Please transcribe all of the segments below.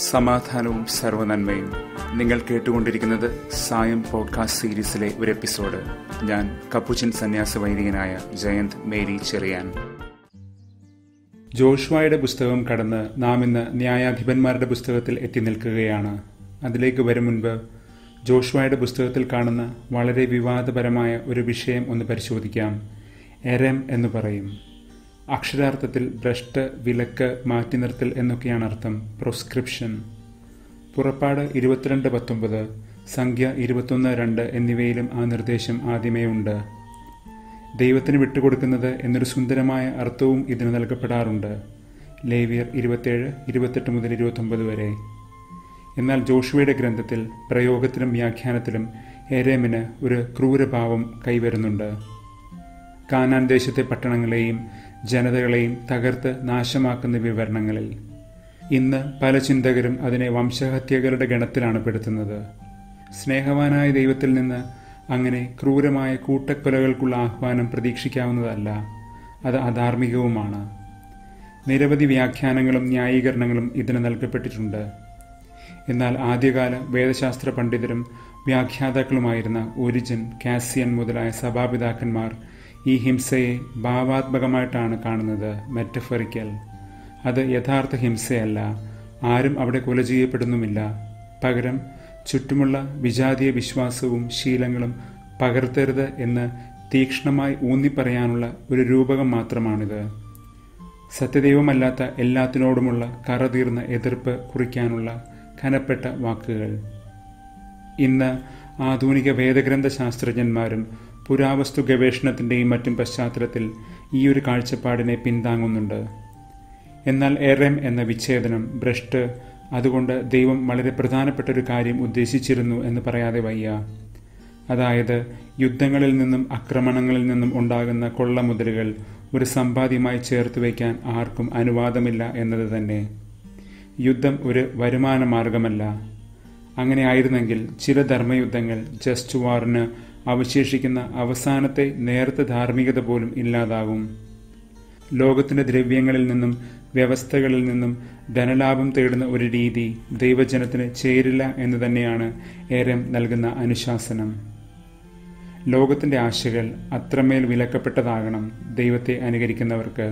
സമാധാനവും സർവനന്മയും നിങ്ങൾ കേട്ടുകൊണ്ടിരിക്കുന്നത് സായം പോഡ്കാസ്റ്റ് സീരീസിലെ ഒരു എപ്പിസോഡ് ഞാൻ കപ്പുച്ചൻ സന്യാസ വൈദികനായ ജയന്ത് മേരി ചെറിയാൻ ജോഷ്വായുടെ പുസ്തകം കടന്ന് നാം ഇന്ന് ന്യായാധിപന്മാരുടെ പുസ്തകത്തിൽ എത്തി നിൽക്കുകയാണ് അതിലേക്ക് വരും മുൻപ് ജോഷ്വായുടെ പുസ്തകത്തിൽ കാണുന്ന വളരെ വിവാദപരമായ ഒരു വിഷയം ഒന്ന് പരിശോധിക്കാം എരം എന്ന് പറയും അക്ഷരാർത്ഥത്തിൽ ഭ്രഷ്ട് വിലക്ക് മാറ്റി നിർത്തൽ എന്നൊക്കെയാണ് അർത്ഥം പ്രൊസ്ക്രിപ്ഷൻ പുറപ്പാട് ഇരുപത്തിരണ്ട് പത്തൊമ്പത് സംഖ്യ ഇരുപത്തൊന്ന് രണ്ട് എന്നിവയിലും ആ നിർദ്ദേശം ആദ്യമേ ഉണ്ട് ദൈവത്തിന് വിട്ടുകൊടുക്കുന്നത് എന്നൊരു സുന്ദരമായ അർത്ഥവും ഇതിന് നൽകപ്പെടാറുണ്ട് ലേവിയർ ഇരുപത്തേഴ് ഇരുപത്തെട്ട് മുതൽ ഇരുപത്തൊമ്പത് വരെ എന്നാൽ ജോഷുവയുടെ ഗ്രന്ഥത്തിൽ പ്രയോഗത്തിലും വ്യാഖ്യാനത്തിലും എരേമിന് ഒരു ക്രൂരഭാവം കൈവരുന്നുണ്ട് കാനാൻ ദേശത്തെ പട്ടണങ്ങളെയും ജനതകളെയും തകർത്ത് നാശമാക്കുന്ന വിവരണങ്ങളിൽ ഇന്ന് പല ചിന്തകരും അതിനെ വംശഹത്യകളുടെ ഗണത്തിലാണ് പെടുത്തുന്നത് സ്നേഹവാനായ ദൈവത്തിൽ നിന്ന് അങ്ങനെ ക്രൂരമായ കൂട്ടക്കൊലകൾക്കുള്ള ആഹ്വാനം പ്രതീക്ഷിക്കാവുന്നതല്ല അത് അധാർമികവുമാണ് നിരവധി വ്യാഖ്യാനങ്ങളും ന്യായീകരണങ്ങളും ഇതിന് നൽകപ്പെട്ടിട്ടുണ്ട് എന്നാൽ ആദ്യകാല വേദശാസ്ത്ര പണ്ഡിതരും വ്യാഖ്യാതാക്കളുമായിരുന്ന ഒരിജിൻ കാസിയൻ മുതലായ സഭാപിതാക്കന്മാർ ഈ ഹിംസയെ ഭാവാത്മകമായിട്ടാണ് കാണുന്നത് മെറ്റഫറിക്കൽ അത് യഥാർത്ഥ ഹിംസയല്ല ആരും അവിടെ കൊല ചെയ്യപ്പെടുന്നുമില്ല പകരം ചുറ്റുമുള്ള വിജാതീയ വിശ്വാസവും ശീലങ്ങളും പകർത്തരുത് എന്ന് തീക്ഷ്ണമായി ഊന്നിപ്പറയാനുള്ള ഒരു രൂപകം മാത്രമാണിത് സത്യദൈവമല്ലാത്ത എല്ലാത്തിനോടുമുള്ള കറതീർന്ന എതിർപ്പ് കുറിക്കാനുള്ള ഖനപ്പെട്ട വാക്കുകൾ ഇന്ന് ആധുനിക വേദഗ്രന്ഥ ശാസ്ത്രജ്ഞന്മാരും പുരാവസ്തു ഗവേഷണത്തിൻ്റെയും മറ്റും പശ്ചാത്തലത്തിൽ ഈ ഒരു കാഴ്ചപ്പാടിനെ പിന്താങ്ങുന്നുണ്ട് എന്നാൽ എറം എന്ന വിച്ഛേദനം ഭ്രഷ്ട് അതുകൊണ്ട് ദൈവം വളരെ പ്രധാനപ്പെട്ട ഒരു കാര്യം ഉദ്ദേശിച്ചിരുന്നു എന്ന് പറയാതെ വയ്യ അതായത് യുദ്ധങ്ങളിൽ നിന്നും ആക്രമണങ്ങളിൽ നിന്നും ഉണ്ടാകുന്ന കൊള്ളമുതലുകൾ ഒരു സമ്പാദ്യമായി ചേർത്ത് വയ്ക്കാൻ ആർക്കും അനുവാദമില്ല എന്നത് തന്നെ യുദ്ധം ഒരു വരുമാന മാർഗമല്ല അങ്ങനെ ആയിരുന്നെങ്കിൽ ചില ധർമ്മയുദ്ധങ്ങൾ ജസ്റ്റ് വാറിന് അവശേഷിക്കുന്ന അവസാനത്തെ നേരത്തെ ധാർമ്മികത പോലും ഇല്ലാതാകും ലോകത്തിന്റെ ദ്രവ്യങ്ങളിൽ നിന്നും വ്യവസ്ഥകളിൽ നിന്നും ധനലാഭം തേടുന്ന ഒരു രീതി ദൈവജനത്തിന് ചേരില്ല എന്ന് തന്നെയാണ് ഏരം നൽകുന്ന അനുശാസനം ലോകത്തിന്റെ ആശകൾ അത്രമേൽ വിലക്കപ്പെട്ടതാകണം ദൈവത്തെ അനുകരിക്കുന്നവർക്ക്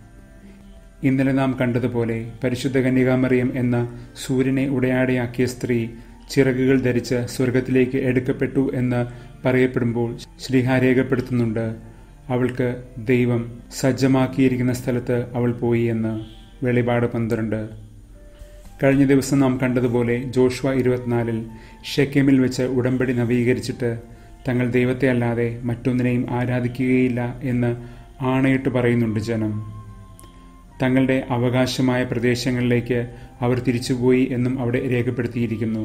ഇന്നലെ നാം കണ്ടതുപോലെ പരിശുദ്ധ കന്യകാമറിയം എന്ന സൂര്യനെ ഉടയാടയാക്കിയ സ്ത്രീ ചിറകുകൾ ധരിച്ച് സ്വർഗത്തിലേക്ക് എടുക്കപ്പെട്ടു എന്ന് പറയപ്പെടുമ്പോൾ ശ്രീഹ രേഖപ്പെടുത്തുന്നുണ്ട് അവൾക്ക് ദൈവം സജ്ജമാക്കിയിരിക്കുന്ന സ്ഥലത്ത് അവൾ പോയി എന്ന് വെളിപാട് പന്ത്രണ്ട് കഴിഞ്ഞ ദിവസം നാം കണ്ടതുപോലെ ജോഷ്വ ഇരുപത്തിനാലിൽ ഷെക്കേമിൽ വെച്ച് ഉടമ്പടി നവീകരിച്ചിട്ട് തങ്ങൾ ദൈവത്തെ അല്ലാതെ മറ്റൊന്നിനെയും ആരാധിക്കുകയില്ല എന്ന് ആണയിട്ട് പറയുന്നുണ്ട് ജനം തങ്ങളുടെ അവകാശമായ പ്രദേശങ്ങളിലേക്ക് അവർ തിരിച്ചുപോയി എന്നും അവിടെ രേഖപ്പെടുത്തിയിരിക്കുന്നു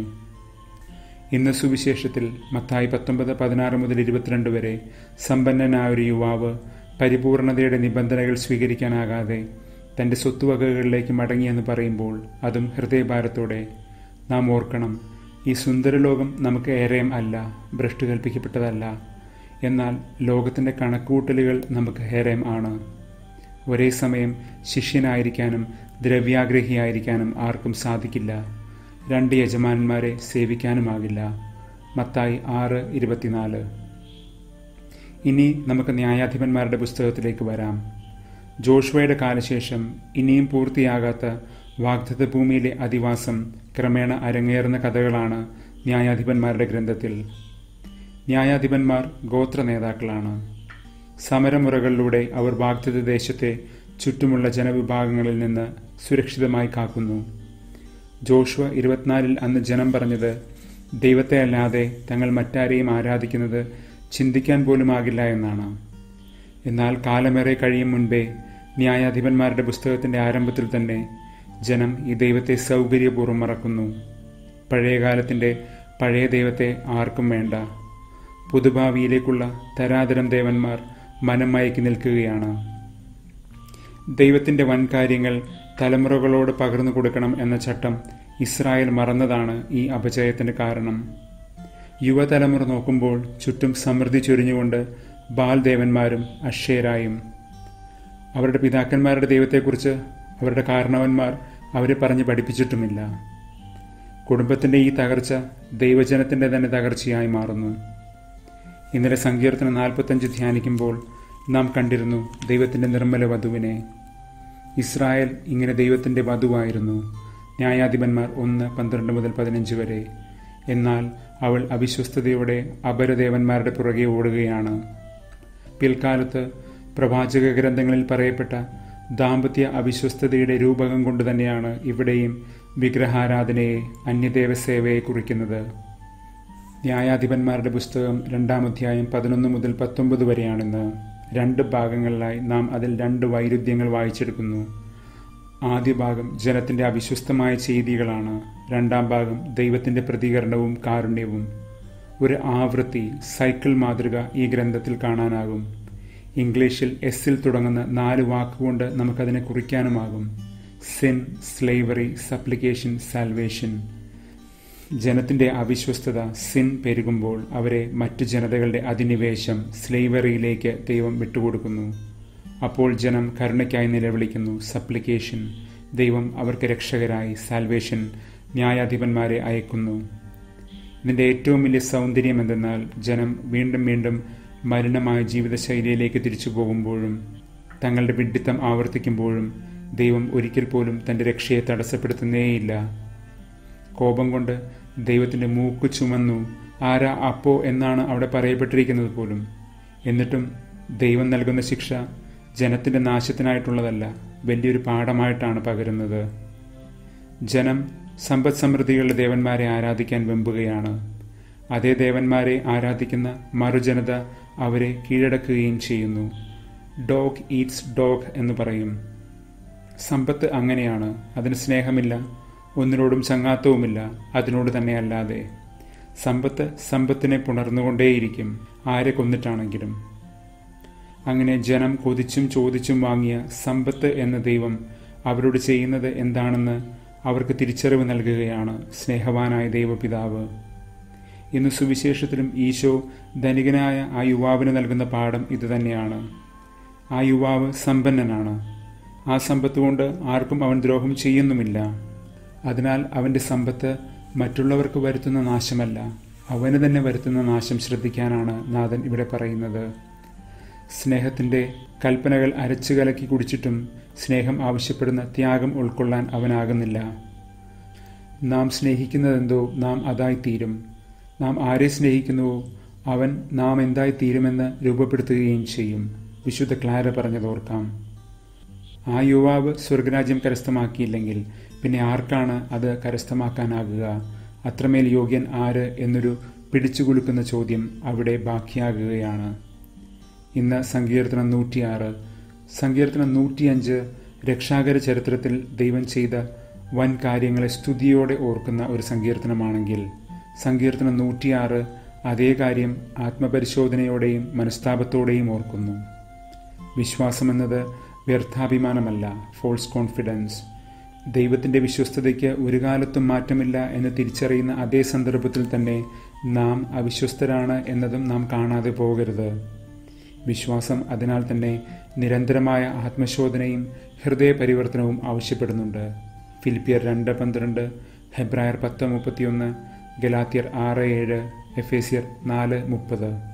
ഇന്ന് സുവിശേഷത്തിൽ മത്തായി പത്തൊമ്പത് പതിനാറ് മുതൽ ഇരുപത്തിരണ്ട് വരെ സമ്പന്നനായ ഒരു യുവാവ് പരിപൂർണതയുടെ നിബന്ധനകൾ സ്വീകരിക്കാനാകാതെ തൻ്റെ സ്വത്തുവകകളിലേക്ക് മടങ്ങിയെന്ന് പറയുമ്പോൾ അതും ഹൃദയഭാരത്തോടെ നാം ഓർക്കണം ഈ സുന്ദരലോകം നമുക്ക് ഏറെയും അല്ല ഭ്രഷ്ട് കൽപ്പിക്കപ്പെട്ടതല്ല എന്നാൽ ലോകത്തിൻ്റെ കണക്കൂട്ടലുകൾ നമുക്ക് ഏറെയും ആണ് ഒരേ സമയം ശിഷ്യനായിരിക്കാനും ദ്രവ്യാഗ്രഹിയായിരിക്കാനും ആർക്കും സാധിക്കില്ല രണ്ട് യജമാനന്മാരെ സേവിക്കാനുമാകില്ല മത്തായി ആറ് ഇരുപത്തിനാല് ഇനി നമുക്ക് ന്യായാധിപന്മാരുടെ പുസ്തകത്തിലേക്ക് വരാം ജോഷ്വയുടെ കാലശേഷം ഇനിയും പൂർത്തിയാകാത്ത വാഗ്ദത്ത ഭൂമിയിലെ അധിവാസം ക്രമേണ അരങ്ങേറുന്ന കഥകളാണ് ന്യായാധിപന്മാരുടെ ഗ്രന്ഥത്തിൽ ന്യായാധിപന്മാർ ഗോത്ര നേതാക്കളാണ് സമരമുറകളിലൂടെ അവർ വാഗ്ദത്ത ദേശത്തെ ചുറ്റുമുള്ള ജനവിഭാഗങ്ങളിൽ നിന്ന് സുരക്ഷിതമായി കാക്കുന്നു ജോഷുവ ഇരുപത്തിനാലിൽ അന്ന് ജനം പറഞ്ഞത് ദൈവത്തെ അല്ലാതെ തങ്ങൾ മറ്റാരെയും ആരാധിക്കുന്നത് ചിന്തിക്കാൻ പോലുമാകില്ല എന്നാണ് എന്നാൽ കാലമേറെ കഴിയും മുൻപേ ന്യായാധിപന്മാരുടെ പുസ്തകത്തിന്റെ ആരംഭത്തിൽ തന്നെ ജനം ഈ ദൈവത്തെ സൗകര്യപൂർവ്വം മറക്കുന്നു പഴയകാലത്തിന്റെ പഴയ ദൈവത്തെ ആർക്കും വേണ്ട പുതുഭാവിയിലേക്കുള്ള തരാതരം ദേവന്മാർ മനം മയക്കി നിൽക്കുകയാണ് ദൈവത്തിന്റെ വൻകാര്യങ്ങൾ തലമുറകളോട് പകർന്നു കൊടുക്കണം എന്ന ചട്ടം ഇസ്രായേൽ മറന്നതാണ് ഈ അപജയത്തിന് കാരണം യുവതലമുറ നോക്കുമ്പോൾ ചുറ്റും സമൃദ്ധി ചൊരിഞ്ഞുകൊണ്ട് ബാൽദേവന്മാരും അക്ഷയരായും അവരുടെ പിതാക്കന്മാരുടെ ദൈവത്തെക്കുറിച്ച് അവരുടെ കാരണവന്മാർ അവരെ പറഞ്ഞ് പഠിപ്പിച്ചിട്ടുമില്ല കുടുംബത്തിന്റെ ഈ തകർച്ച ദൈവജനത്തിന്റെ തന്നെ തകർച്ചയായി മാറുന്നു ഇന്നലെ സങ്കീർത്തനം നാൽപ്പത്തഞ്ച് ധ്യാനിക്കുമ്പോൾ നാം കണ്ടിരുന്നു ദൈവത്തിന്റെ നിർമ്മല വധുവിനെ ഇസ്രായേൽ ഇങ്ങനെ ദൈവത്തിന്റെ വധുവായിരുന്നു ന്യായാധിപന്മാർ ഒന്ന് പന്ത്രണ്ട് മുതൽ പതിനഞ്ച് വരെ എന്നാൽ അവൾ അവിശ്വസ്തയോടെ അപരദേവന്മാരുടെ പുറകെ ഓടുകയാണ് പിൽക്കാലത്ത് പ്രവാചക ഗ്രന്ഥങ്ങളിൽ പറയപ്പെട്ട ദാമ്പത്യ അവിശ്വസ്തതയുടെ രൂപകം കൊണ്ട് തന്നെയാണ് ഇവിടെയും വിഗ്രഹാരാധനയെ അന്യദേവ സേവയെ കുറിക്കുന്നത് ന്യായാധിപന്മാരുടെ പുസ്തകം രണ്ടാം അധ്യായം പതിനൊന്ന് മുതൽ പത്തൊമ്പത് വരെയാണെന്ന് രണ്ട് ഭാഗങ്ങളിലായി നാം അതിൽ രണ്ട് വൈരുദ്ധ്യങ്ങൾ വായിച്ചെടുക്കുന്നു ആദ്യ ഭാഗം ജനത്തിന്റെ അവിശ്വസ്തമായ ചെയ്തികളാണ് രണ്ടാം ഭാഗം ദൈവത്തിന്റെ പ്രതികരണവും കാരുണ്യവും ഒരു ആവൃത്തി സൈക്കിൾ മാതൃക ഈ ഗ്രന്ഥത്തിൽ കാണാനാകും ഇംഗ്ലീഷിൽ എസ്സിൽ തുടങ്ങുന്ന നാല് വാക്കുകൊണ്ട് നമുക്കതിനെ കുറിക്കാനുമാകും സിൻ സ്ലേവറി സപ്ലിക്കേഷൻ സാൽവേഷൻ ജനത്തിന്റെ അവിശ്വസ്തത സിൻ പെരുകുമ്പോൾ അവരെ മറ്റു ജനതകളുടെ അധിനിവേശം സ്ലേവറിയിലേക്ക് ദൈവം വിട്ടുകൊടുക്കുന്നു അപ്പോൾ ജനം കരുണയ്ക്കായി നിലവിളിക്കുന്നു സപ്ലിക്കേഷൻ ദൈവം അവർക്ക് രക്ഷകരായി സാൽവേഷൻ ന്യായാധിപന്മാരെ അയക്കുന്നു ഇതിന്റെ ഏറ്റവും വലിയ സൗന്ദര്യം എന്തെന്നാൽ ജനം വീണ്ടും വീണ്ടും മലിനമായ ജീവിതശൈലിയിലേക്ക് തിരിച്ചു പോകുമ്പോഴും തങ്ങളുടെ വിഡ്ഢിത്തം ആവർത്തിക്കുമ്പോഴും ദൈവം ഒരിക്കൽ പോലും തന്റെ രക്ഷയെ തടസ്സപ്പെടുത്തുന്നേയില്ല കോപം കൊണ്ട് ദൈവത്തിന്റെ മൂക്ക് ചുമന്നു ആരാ അപ്പോ എന്നാണ് അവിടെ പറയപ്പെട്ടിരിക്കുന്നത് പോലും എന്നിട്ടും ദൈവം നൽകുന്ന ശിക്ഷ ജനത്തിന്റെ നാശത്തിനായിട്ടുള്ളതല്ല വലിയൊരു പാഠമായിട്ടാണ് പകരുന്നത് ജനം സമ്പദ് സമൃദ്ധികളുടെ ദേവന്മാരെ ആരാധിക്കാൻ വെമ്പുകയാണ് അതേ ദേവന്മാരെ ആരാധിക്കുന്ന മറുജനത അവരെ കീഴടക്കുകയും ചെയ്യുന്നു ഡോഗ് ഈറ്റ്സ് ഡോഗ് എന്ന് പറയും സമ്പത്ത് അങ്ങനെയാണ് അതിന് സ്നേഹമില്ല ഒന്നിനോടും ചങ്ങാത്തവുമില്ല അതിനോട് തന്നെ അല്ലാതെ സമ്പത്ത് സമ്പത്തിനെ പുണർന്നുകൊണ്ടേയിരിക്കും ആരെ കൊന്നിട്ടാണെങ്കിലും അങ്ങനെ ജനം കൊതിച്ചും ചോദിച്ചും വാങ്ങിയ സമ്പത്ത് എന്ന ദൈവം അവരോട് ചെയ്യുന്നത് എന്താണെന്ന് അവർക്ക് തിരിച്ചറിവ് നൽകുകയാണ് സ്നേഹവാനായ ദൈവപിതാവ് ഇന്ന് സുവിശേഷത്തിലും ഈശോ ധനികനായ ആ യുവാവിന് നൽകുന്ന പാഠം ഇതുതന്നെയാണ് ആ യുവാവ് സമ്പന്നനാണ് ആ സമ്പത്ത് കൊണ്ട് ആർക്കും അവൻ ദ്രോഹം ചെയ്യുന്നുമില്ല അതിനാൽ അവന്റെ സമ്പത്ത് മറ്റുള്ളവർക്ക് വരുത്തുന്ന നാശമല്ല അവന് തന്നെ വരുത്തുന്ന നാശം ശ്രദ്ധിക്കാനാണ് നാഥൻ ഇവിടെ പറയുന്നത് സ്നേഹത്തിന്റെ കൽപ്പനകൾ അരച്ചു കലക്കി കുടിച്ചിട്ടും സ്നേഹം ആവശ്യപ്പെടുന്ന ത്യാഗം ഉൾക്കൊള്ളാൻ അവനാകുന്നില്ല നാം സ്നേഹിക്കുന്നതെന്തോ നാം അതായിത്തീരും നാം ആരെ സ്നേഹിക്കുന്നുവോ അവൻ നാം എന്തായി തീരുമെന്ന് രൂപപ്പെടുത്തുകയും ചെയ്യും വിശുദ്ധ ക്ലാര പറഞ്ഞതോർക്കാം ആ യുവാവ് സ്വർഗരാജ്യം കരസ്ഥമാക്കിയില്ലെങ്കിൽ പിന്നെ ആർക്കാണ് അത് കരസ്ഥമാക്കാനാകുക അത്രമേൽ യോഗ്യൻ ആര് എന്നൊരു പിടിച്ചുകുലുക്കുന്ന ചോദ്യം അവിടെ ബാക്കിയാകുകയാണ് ഇന്ന് സങ്കീർത്തനം നൂറ്റിയാറ് സങ്കീർത്തനം നൂറ്റിയഞ്ച് രക്ഷാകര ചരിത്രത്തിൽ ദൈവം ചെയ്ത വൻ കാര്യങ്ങളെ സ്തുതിയോടെ ഓർക്കുന്ന ഒരു സങ്കീർത്തനമാണെങ്കിൽ സങ്കീർത്തനം നൂറ്റിയാറ് അതേ കാര്യം ആത്മപരിശോധനയോടെയും മനസ്താപത്തോടെയും ഓർക്കുന്നു വിശ്വാസമെന്നത് വ്യർത്ഥാഭിമാനമല്ല ഫോൾസ് കോൺഫിഡൻസ് ദൈവത്തിന്റെ വിശ്വസ്തതയ്ക്ക് ഒരു കാലത്തും മാറ്റമില്ല എന്ന് തിരിച്ചറിയുന്ന അതേ സന്ദർഭത്തിൽ തന്നെ നാം അവിശ്വസ്തരാണ് എന്നതും നാം കാണാതെ പോകരുത് വിശ്വാസം അതിനാൽ തന്നെ നിരന്തരമായ ആത്മശോധനയും ഹൃദയ പരിവർത്തനവും ആവശ്യപ്പെടുന്നുണ്ട് ഫിലിപ്പിയർ രണ്ട് പന്ത്രണ്ട് ഹെബ്രായർ പത്ത് മുപ്പത്തിയൊന്ന് ഗലാത്തിയർ ആറ് ഏഴ് എഫേസിയർ നാല് മുപ്പത്